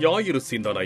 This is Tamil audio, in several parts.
ஞாயிறு சிந்தனை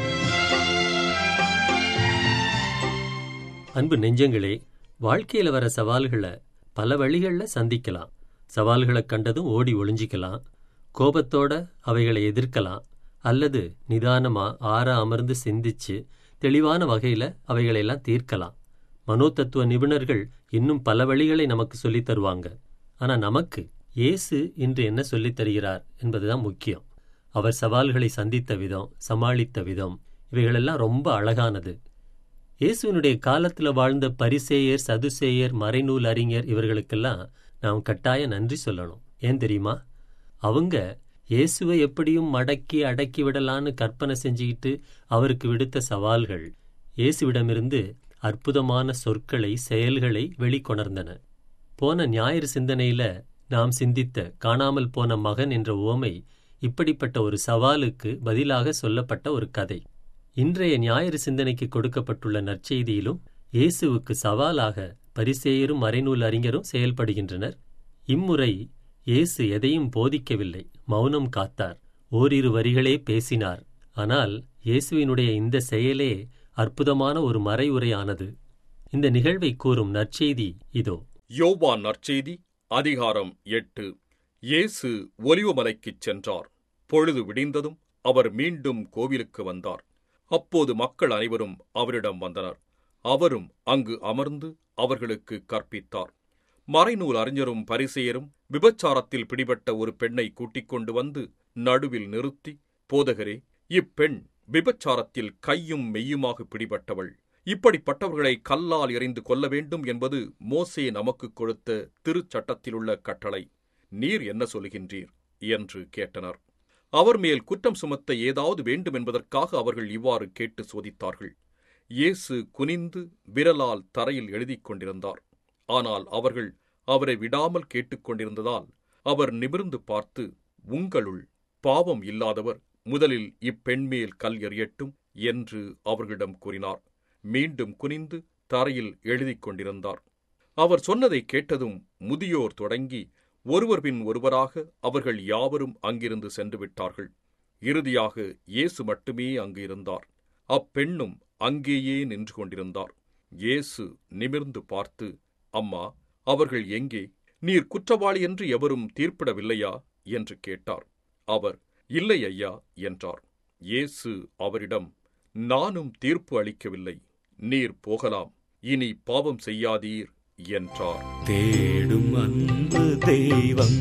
அன்பு நெஞ்சங்களே வாழ்க்கையில வர சவால்களை பல வழிகளில் சந்திக்கலாம் சவால்களை கண்டதும் ஓடி ஒளிஞ்சிக்கலாம் கோபத்தோட அவைகளை எதிர்க்கலாம் அல்லது நிதானமா ஆற அமர்ந்து சிந்திச்சு தெளிவான வகையில அவைகளெல்லாம் தீர்க்கலாம் மனோதத்துவ நிபுணர்கள் இன்னும் பல வழிகளை நமக்கு சொல்லித் தருவாங்க ஆனா நமக்கு இயேசு இன்று என்ன சொல்லித் தருகிறார் என்பதுதான் முக்கியம் அவர் சவால்களை சந்தித்த விதம் சமாளித்த விதம் இவைகளெல்லாம் ரொம்ப அழகானது இயேசுவினுடைய காலத்துல வாழ்ந்த பரிசேயர் சதுசேயர் மறைநூல் அறிஞர் இவர்களுக்கெல்லாம் நாம் கட்டாய நன்றி சொல்லணும் ஏன் தெரியுமா அவங்க இயேசுவை எப்படியும் மடக்கி அடக்கி விடலான்னு கற்பனை செஞ்சுக்கிட்டு அவருக்கு விடுத்த சவால்கள் இயேசுவிடமிருந்து அற்புதமான சொற்களை செயல்களை வெளிக்கொணர்ந்தன போன ஞாயிறு சிந்தனையில நாம் சிந்தித்த காணாமல் போன மகன் என்ற உவமை இப்படிப்பட்ட ஒரு சவாலுக்கு பதிலாக சொல்லப்பட்ட ஒரு கதை இன்றைய ஞாயிறு சிந்தனைக்கு கொடுக்கப்பட்டுள்ள நற்செய்தியிலும் இயேசுவுக்கு சவாலாக பரிசேயரும் மறைநூல் அறிஞரும் செயல்படுகின்றனர் இம்முறை இயேசு எதையும் போதிக்கவில்லை மௌனம் காத்தார் ஓரிரு வரிகளே பேசினார் ஆனால் இயேசுவினுடைய இந்த செயலே அற்புதமான ஒரு மறைவுரையானது இந்த நிகழ்வை கூறும் நற்செய்தி இதோ யோவான் நற்செய்தி அதிகாரம் எட்டு இயேசு ஒலிவமலைக்குச் சென்றார் பொழுது விடிந்ததும் அவர் மீண்டும் கோவிலுக்கு வந்தார் அப்போது மக்கள் அனைவரும் அவரிடம் வந்தனர் அவரும் அங்கு அமர்ந்து அவர்களுக்கு கற்பித்தார் மறைநூல் அறிஞரும் பரிசெயரும் விபச்சாரத்தில் பிடிபட்ட ஒரு பெண்ணை கூட்டிக் கொண்டு வந்து நடுவில் நிறுத்தி போதகரே இப்பெண் விபச்சாரத்தில் கையும் மெய்யுமாக பிடிபட்டவள் இப்படிப்பட்டவர்களை கல்லால் எறிந்து கொல்ல வேண்டும் என்பது மோசே நமக்கு கொடுத்த திருச்சட்டத்திலுள்ள கட்டளை நீர் என்ன சொல்லுகின்றீர் என்று கேட்டனர் அவர் மேல் குற்றம் சுமத்த ஏதாவது வேண்டும் என்பதற்காக அவர்கள் இவ்வாறு கேட்டு சோதித்தார்கள் இயேசு குனிந்து விரலால் தரையில் எழுதிக் கொண்டிருந்தார் ஆனால் அவர்கள் அவரை விடாமல் கேட்டுக்கொண்டிருந்ததால் அவர் நிமிர்ந்து பார்த்து உங்களுள் பாவம் இல்லாதவர் முதலில் இப்பெண் மேல் கல் எறியட்டும் என்று அவர்களிடம் கூறினார் மீண்டும் குனிந்து தரையில் எழுதிக் கொண்டிருந்தார் அவர் சொன்னதை கேட்டதும் முதியோர் தொடங்கி ஒருவர் பின் ஒருவராக அவர்கள் யாவரும் அங்கிருந்து சென்று விட்டார்கள் இறுதியாக இயேசு மட்டுமே அங்கு இருந்தார் அப்பெண்ணும் அங்கேயே நின்று கொண்டிருந்தார் இயேசு நிமிர்ந்து பார்த்து அம்மா அவர்கள் எங்கே நீர் குற்றவாளி என்று எவரும் தீர்ப்பிடவில்லையா என்று கேட்டார் அவர் இல்லை ஐயா என்றார் இயேசு அவரிடம் நானும் தீர்ப்பு அளிக்கவில்லை நீர் போகலாம் இனி பாவம் செய்யாதீர் என்றார் தேடும் அன்பு தெய்வம்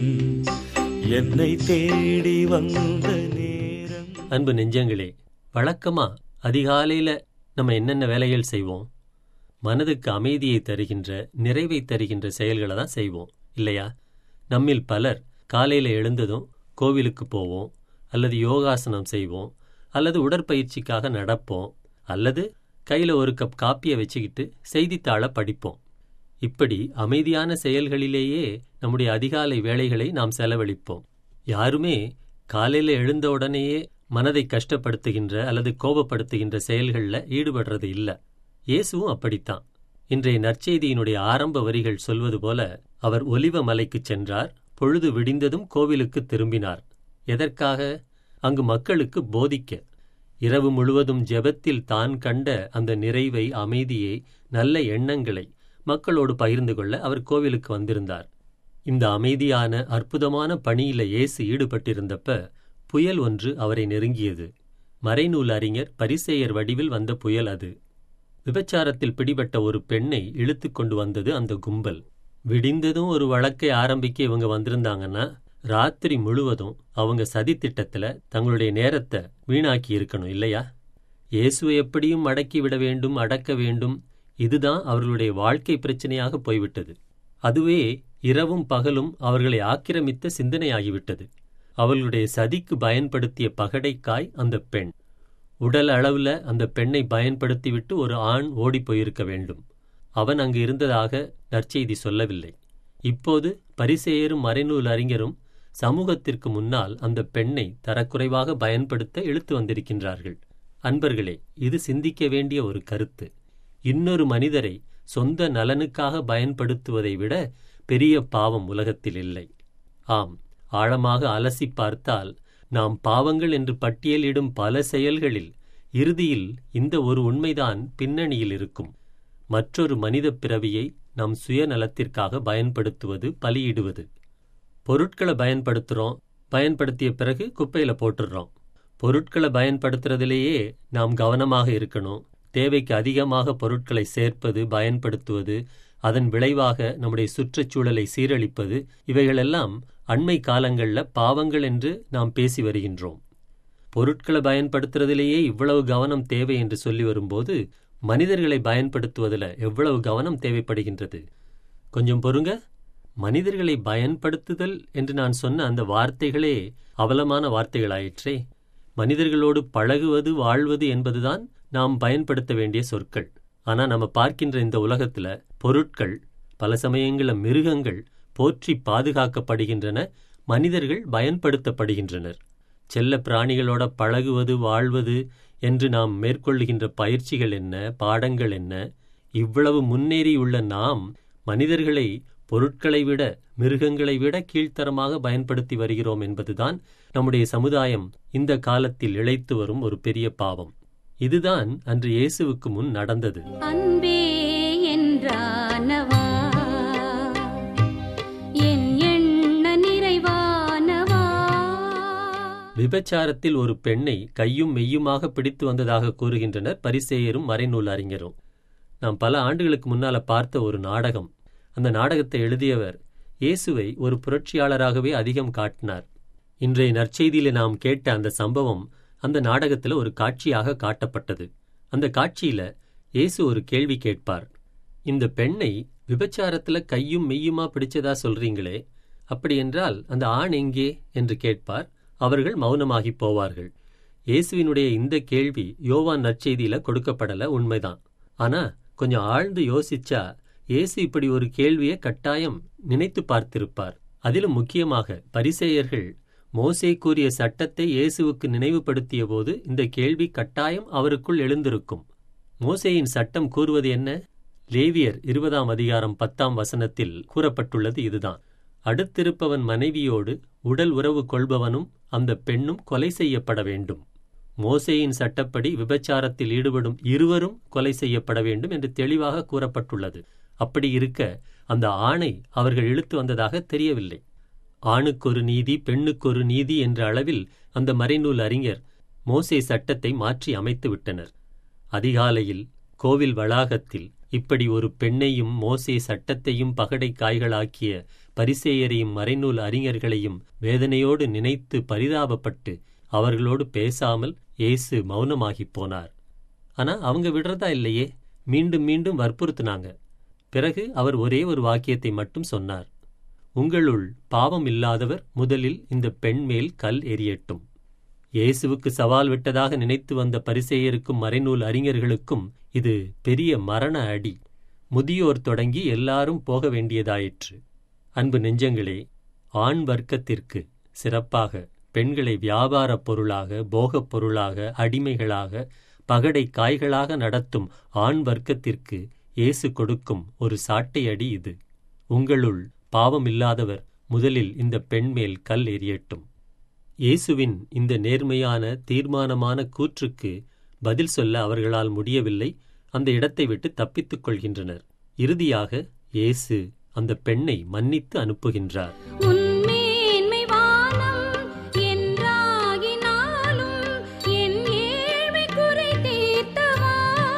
என்னை தேடி வந்த நேரம் அன்பு நெஞ்சங்களே வழக்கமா அதிகாலையில நம்ம என்னென்ன வேலைகள் செய்வோம் மனதுக்கு அமைதியை தருகின்ற நிறைவை தருகின்ற செயல்களை தான் செய்வோம் இல்லையா நம்மில் பலர் காலையில எழுந்ததும் கோவிலுக்கு போவோம் அல்லது யோகாசனம் செய்வோம் அல்லது உடற்பயிற்சிக்காக நடப்போம் அல்லது கையில ஒரு கப் காப்பியை வச்சுக்கிட்டு செய்தித்தாளை படிப்போம் இப்படி அமைதியான செயல்களிலேயே நம்முடைய அதிகாலை வேளைகளை நாம் செலவழிப்போம் யாருமே காலையில எழுந்த உடனேயே மனதை கஷ்டப்படுத்துகின்ற அல்லது கோபப்படுத்துகின்ற செயல்களில் ஈடுபடுறது இல்ல இயேசுவும் அப்படித்தான் இன்றைய நற்செய்தியினுடைய ஆரம்ப வரிகள் சொல்வது போல அவர் ஒலிவ மலைக்குச் சென்றார் பொழுது விடிந்ததும் கோவிலுக்கு திரும்பினார் எதற்காக அங்கு மக்களுக்கு போதிக்க இரவு முழுவதும் ஜெபத்தில் தான் கண்ட அந்த நிறைவை அமைதியை நல்ல எண்ணங்களை மக்களோடு பகிர்ந்து கொள்ள அவர் கோவிலுக்கு வந்திருந்தார் இந்த அமைதியான அற்புதமான பணியில இயேசு ஈடுபட்டிருந்தப்ப புயல் ஒன்று அவரை நெருங்கியது மறைநூல் அறிஞர் பரிசேயர் வடிவில் வந்த புயல் அது விபச்சாரத்தில் பிடிபட்ட ஒரு பெண்ணை இழுத்து கொண்டு வந்தது அந்த கும்பல் விடிந்ததும் ஒரு வழக்கை ஆரம்பிக்க இவங்க வந்திருந்தாங்கன்னா ராத்திரி முழுவதும் அவங்க சதி திட்டத்துல தங்களுடைய நேரத்தை வீணாக்கி இருக்கணும் இல்லையா இயேசுவை எப்படியும் அடக்கி விட வேண்டும் அடக்க வேண்டும் இதுதான் அவர்களுடைய வாழ்க்கை பிரச்சனையாக போய்விட்டது அதுவே இரவும் பகலும் அவர்களை ஆக்கிரமித்த சிந்தனையாகிவிட்டது அவர்களுடைய சதிக்கு பயன்படுத்திய பகடைக்காய் அந்த பெண் உடல் அளவுல அந்த பெண்ணை பயன்படுத்திவிட்டு ஒரு ஆண் ஓடிப் போயிருக்க வேண்டும் அவன் அங்கு இருந்ததாக நற்செய்தி சொல்லவில்லை இப்போது பரிசேயரும் மறைநூல் அறிஞரும் சமூகத்திற்கு முன்னால் அந்த பெண்ணை தரக்குறைவாக பயன்படுத்த இழுத்து வந்திருக்கின்றார்கள் அன்பர்களே இது சிந்திக்க வேண்டிய ஒரு கருத்து இன்னொரு மனிதரை சொந்த நலனுக்காக பயன்படுத்துவதை விட பெரிய பாவம் உலகத்தில் இல்லை ஆம் ஆழமாக அலசி பார்த்தால் நாம் பாவங்கள் என்று பட்டியலிடும் பல செயல்களில் இறுதியில் இந்த ஒரு உண்மைதான் பின்னணியில் இருக்கும் மற்றொரு மனித பிறவியை நம் சுயநலத்திற்காக பயன்படுத்துவது பலியிடுவது பொருட்களை பயன்படுத்துகிறோம் பயன்படுத்திய பிறகு குப்பையில் போட்டுடுறோம் பொருட்களை பயன்படுத்துறதிலேயே நாம் கவனமாக இருக்கணும் தேவைக்கு அதிகமாக பொருட்களை சேர்ப்பது பயன்படுத்துவது அதன் விளைவாக நம்முடைய சுற்றுச்சூழலை சீரழிப்பது இவைகளெல்லாம் அண்மை காலங்களில் பாவங்கள் என்று நாம் பேசி வருகின்றோம் பொருட்களை பயன்படுத்துறதிலேயே இவ்வளவு கவனம் தேவை என்று சொல்லி வரும்போது மனிதர்களை பயன்படுத்துவதில் எவ்வளவு கவனம் தேவைப்படுகின்றது கொஞ்சம் பொறுங்க மனிதர்களை பயன்படுத்துதல் என்று நான் சொன்ன அந்த வார்த்தைகளே அவலமான வார்த்தைகளாயிற்றே மனிதர்களோடு பழகுவது வாழ்வது என்பதுதான் நாம் பயன்படுத்த வேண்டிய சொற்கள் ஆனா நம்ம பார்க்கின்ற இந்த உலகத்துல பொருட்கள் பல சமயங்களில் மிருகங்கள் போற்றி பாதுகாக்கப்படுகின்றன மனிதர்கள் பயன்படுத்தப்படுகின்றனர் செல்ல பிராணிகளோட பழகுவது வாழ்வது என்று நாம் மேற்கொள்ளுகின்ற பயிற்சிகள் என்ன பாடங்கள் என்ன இவ்வளவு முன்னேறியுள்ள நாம் மனிதர்களை பொருட்களை விட மிருகங்களை விட கீழ்த்தரமாக பயன்படுத்தி வருகிறோம் என்பதுதான் நம்முடைய சமுதாயம் இந்த காலத்தில் இழைத்து வரும் ஒரு பெரிய பாவம் இதுதான் அன்று இயேசுவுக்கு முன் நடந்தது அன்பே என்றானவா என் எண்ண நிறைவானவா விபச்சாரத்தில் ஒரு பெண்ணை கையும் மெய்யுமாக பிடித்து வந்ததாக கூறுகின்றனர் பரிசேயரும் மறைநூல் அறிஞரும் நாம் பல ஆண்டுகளுக்கு முன்னால பார்த்த ஒரு நாடகம் அந்த நாடகத்தை எழுதியவர் இயேசுவை ஒரு புரட்சியாளராகவே அதிகம் காட்டினார் இன்றைய நற்செய்தியில நாம் கேட்ட அந்த சம்பவம் அந்த நாடகத்துல ஒரு காட்சியாக காட்டப்பட்டது அந்த காட்சியில இயேசு ஒரு கேள்வி கேட்பார் இந்த பெண்ணை விபச்சாரத்துல கையும் மெய்யுமா பிடிச்சதா சொல்றீங்களே அப்படி என்றால் அந்த ஆண் எங்கே என்று கேட்பார் அவர்கள் மௌனமாகி போவார்கள் இயேசுவினுடைய இந்த கேள்வி யோவான் நற்செய்தியில கொடுக்கப்படல உண்மைதான் ஆனா கொஞ்சம் ஆழ்ந்து யோசிச்சா இயேசு இப்படி ஒரு கேள்வியை கட்டாயம் நினைத்து பார்த்திருப்பார் அதிலும் முக்கியமாக பரிசேயர்கள் மோசே கூறிய சட்டத்தை இயேசுவுக்கு நினைவுபடுத்திய போது இந்த கேள்வி கட்டாயம் அவருக்குள் எழுந்திருக்கும் மோசேயின் சட்டம் கூறுவது என்ன லேவியர் இருபதாம் அதிகாரம் பத்தாம் வசனத்தில் கூறப்பட்டுள்ளது இதுதான் அடுத்திருப்பவன் மனைவியோடு உடல் உறவு கொள்பவனும் அந்த பெண்ணும் கொலை செய்யப்பட வேண்டும் மோசேயின் சட்டப்படி விபச்சாரத்தில் ஈடுபடும் இருவரும் கொலை செய்யப்பட வேண்டும் என்று தெளிவாக கூறப்பட்டுள்ளது அப்படி இருக்க அந்த ஆணை அவர்கள் இழுத்து வந்ததாக தெரியவில்லை ஆணுக்கொரு நீதி பெண்ணுக்கொரு நீதி என்ற அளவில் அந்த மறைநூல் அறிஞர் மோசே சட்டத்தை மாற்றி அமைத்து விட்டனர் அதிகாலையில் கோவில் வளாகத்தில் இப்படி ஒரு பெண்ணையும் மோசே சட்டத்தையும் பகடை காய்களாக்கிய பரிசேயரையும் மறைநூல் அறிஞர்களையும் வேதனையோடு நினைத்து பரிதாபப்பட்டு அவர்களோடு பேசாமல் இயேசு மௌனமாகிப் போனார் ஆனா அவங்க விடுறதா இல்லையே மீண்டும் மீண்டும் வற்புறுத்தினாங்க பிறகு அவர் ஒரே ஒரு வாக்கியத்தை மட்டும் சொன்னார் உங்களுள் பாவம் இல்லாதவர் முதலில் இந்த பெண் மேல் கல் எறியட்டும் இயேசுவுக்கு சவால் விட்டதாக நினைத்து வந்த பரிசேயருக்கும் மறைநூல் அறிஞர்களுக்கும் இது பெரிய மரண அடி முதியோர் தொடங்கி எல்லாரும் போக வேண்டியதாயிற்று அன்பு நெஞ்சங்களே ஆண் வர்க்கத்திற்கு சிறப்பாக பெண்களை வியாபாரப் பொருளாக போகப் பொருளாக அடிமைகளாக பகடை காய்களாக நடத்தும் ஆண் வர்க்கத்திற்கு இயேசு கொடுக்கும் ஒரு சாட்டை அடி இது உங்களுள் பாவம் இல்லாதவர் முதலில் இந்த பெண் மேல் கல் எறியட்டும் இயேசுவின் இந்த நேர்மையான தீர்மானமான கூற்றுக்கு பதில் சொல்ல அவர்களால் முடியவில்லை அந்த இடத்தை விட்டு தப்பித்துக் கொள்கின்றனர் இறுதியாக இயேசு அந்த பெண்ணை மன்னித்து அனுப்புகின்றார் உன்மேன்மை வானம் என்றாகினாலும் என் ஏழ்மை குறை தீர்த்தவா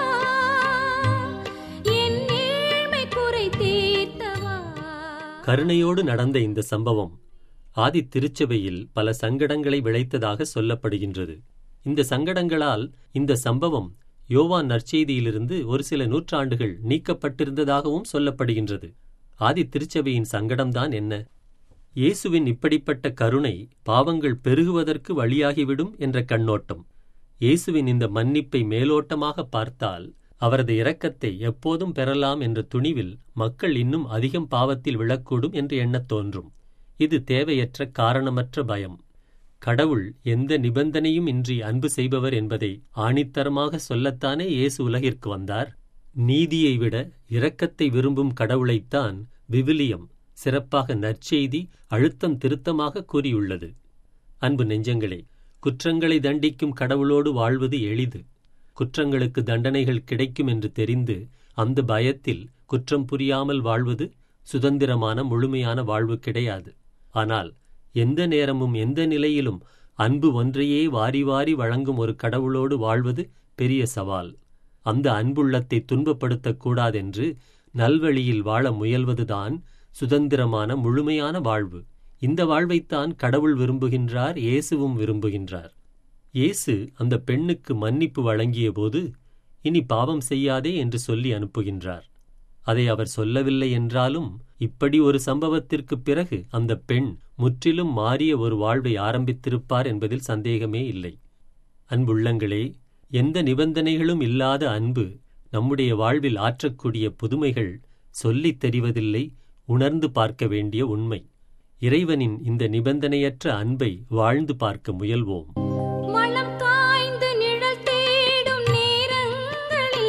என் ஏழ்மை குறை தீர்த்தவா கருணையோடு நடந்த இந்த சம்பவம் ஆதி திருச்சபையில் பல சங்கடங்களை விளைத்ததாக சொல்லப்படுகின்றது இந்த சங்கடங்களால் இந்த சம்பவம் யோவான் நற்செய்தியிலிருந்து ஒரு சில நூற்றாண்டுகள் நீக்கப்பட்டிருந்ததாகவும் சொல்லப்படுகின்றது ஆதி திருச்சபையின் சங்கடம்தான் என்ன இயேசுவின் இப்படிப்பட்ட கருணை பாவங்கள் பெருகுவதற்கு வழியாகிவிடும் என்ற கண்ணோட்டம் இயேசுவின் இந்த மன்னிப்பை மேலோட்டமாக பார்த்தால் அவரது இரக்கத்தை எப்போதும் பெறலாம் என்ற துணிவில் மக்கள் இன்னும் அதிகம் பாவத்தில் விழக்கூடும் என்று எண்ணத் தோன்றும் இது தேவையற்ற காரணமற்ற பயம் கடவுள் எந்த நிபந்தனையும் இன்றி அன்பு செய்பவர் என்பதை ஆணித்தரமாக சொல்லத்தானே இயேசு உலகிற்கு வந்தார் நீதியை விட இரக்கத்தை விரும்பும் கடவுளைத்தான் விவிலியம் சிறப்பாக நற்செய்தி அழுத்தம் திருத்தமாக கூறியுள்ளது அன்பு நெஞ்சங்களே குற்றங்களை தண்டிக்கும் கடவுளோடு வாழ்வது எளிது குற்றங்களுக்கு தண்டனைகள் கிடைக்கும் என்று தெரிந்து அந்த பயத்தில் குற்றம் புரியாமல் வாழ்வது சுதந்திரமான முழுமையான வாழ்வு கிடையாது ஆனால் எந்த நேரமும் எந்த நிலையிலும் அன்பு ஒன்றையே வாரி வாரி வழங்கும் ஒரு கடவுளோடு வாழ்வது பெரிய சவால் அந்த அன்புள்ளத்தை துன்பப்படுத்தக் கூடாதென்று நல்வழியில் வாழ முயல்வதுதான் சுதந்திரமான முழுமையான வாழ்வு இந்த வாழ்வைத்தான் கடவுள் விரும்புகின்றார் இயேசுவும் விரும்புகின்றார் இயேசு அந்த பெண்ணுக்கு மன்னிப்பு வழங்கியபோது இனி பாவம் செய்யாதே என்று சொல்லி அனுப்புகின்றார் அதை அவர் சொல்லவில்லை என்றாலும் இப்படி ஒரு சம்பவத்திற்குப் பிறகு அந்த பெண் முற்றிலும் மாறிய ஒரு வாழ்வை ஆரம்பித்திருப்பார் என்பதில் சந்தேகமே இல்லை அன்புள்ளங்களே எந்த நிபந்தனைகளும் இல்லாத அன்பு நம்முடைய வாழ்வில் ஆற்றக்கூடிய புதுமைகள் சொல்லித் தெரிவதில்லை உணர்ந்து பார்க்க வேண்டிய உண்மை இறைவனின் இந்த நிபந்தனையற்ற அன்பை வாழ்ந்து பார்க்க முயல்வோம் மனம் காய்ந்து நிழல் தேடும் நேரங்களில்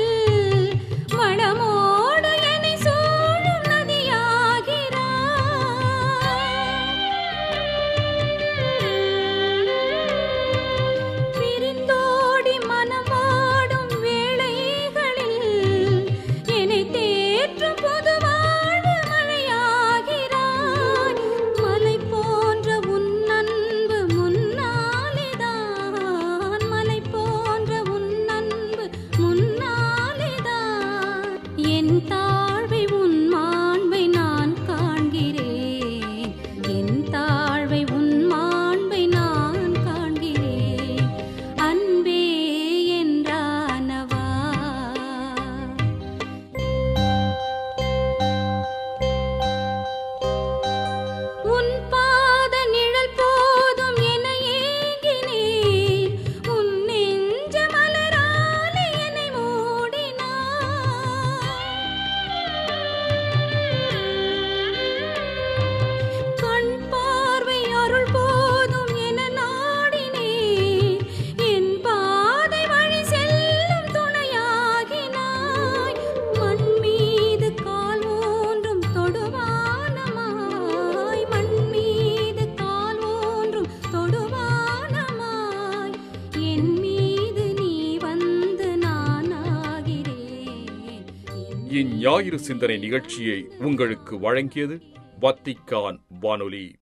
வளமோடு என்னை சூழும் நதியாகிறாய் விரிந்தோடி மனமாடும் வேளைகளில் என்னை தேற்றும் புது வாழ்வு மழையாகிறாய் மலை போன்ற உன் அன்பு முன்னாலேதான் மலை போன்ற உன் அன்பு முன்னாலேதான் என் தாழ்வை உன் மாண்பை நான் காண்கிறேன் என் தாழ்வை உன் மாண்பை நான் காண்கிறேன் அன்பே என்றானவா உன் பாத நிழல் போதும் என ஏங்கினேன் உன் நெஞ்ச மலராலே என்னை மூடினாய் கண் பார்வை அருள் போதும் என நாடினேன் என் பாதை வழி செல்லும் துணையாகினாய் மண் மீது கால் ஊன்றும் தொடுவானமாய் மண் மீது கால் ஊன்றும் தொடுவானமாய் என் மீது நீ வந்து நானாகிறேன் இஞ்ஞாயிறு சிந்தனை நிகழ்ச்சியை உங்களுக்கு வழங்கியது வத்திக்கான் வானொலி